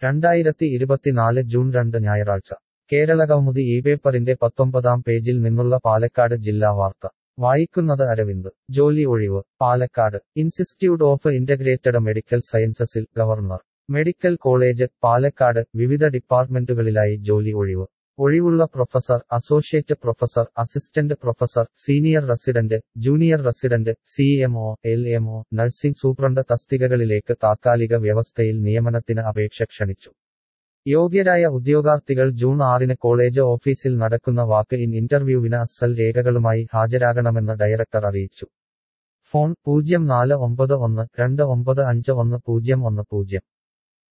രണ്ടായിരത്തി ഇരുപത്തിനാല് ജൂൺ രണ്ട് ഞായറാഴ്ച കേരളകൗമുദി ഈ പേപ്പറിന്റെ പത്തൊമ്പതാം പേജിൽ നിന്നുള്ള പാലക്കാട് ജില്ലാ വാർത്ത വായിക്കുന്നത് അരവിന്ദ് ജോലി ഒഴിവ് Palakkad institute of integrated medical സയൻസസിൽ ഗവർണർ മെഡിക്കൽ കോളേജ് പാലക്കാട് വിവിധ ഡിപ്പാർട്ട്മെന്റുകളിലായി ജോലി ഒഴിവ് ഒഴിവുള്ള professor associate professor assistant professor senior resident junior resident C MO L MO nursing superintendent തസ്തികകളിലേക്ക് താത്കാലിക വ്യവസ്ഥയിൽ നിയമനത്തിന് അപേക്ഷ ക്ഷണിച്ചു യോഗ്യരായ ഉദ്യോഗാർത്ഥികൾ ജൂൺ ആറിന് കോളേജ് ഓഫീസിൽ നടക്കുന്ന വാക്ക് ഇൻ ഇന്റർവ്യൂവിന് അസൽ രേഖകളുമായി ഹാജരാകണമെന്ന് ഡയറക്ടർ അറിയിച്ചു ഫോൺ പൂജ്യം നാല് ഒമ്പത് ഒന്ന് രണ്ട് ഒമ്പത് അഞ്ച് ഒന്ന് പൂജ്യം ഒന്ന് പൂജ്യം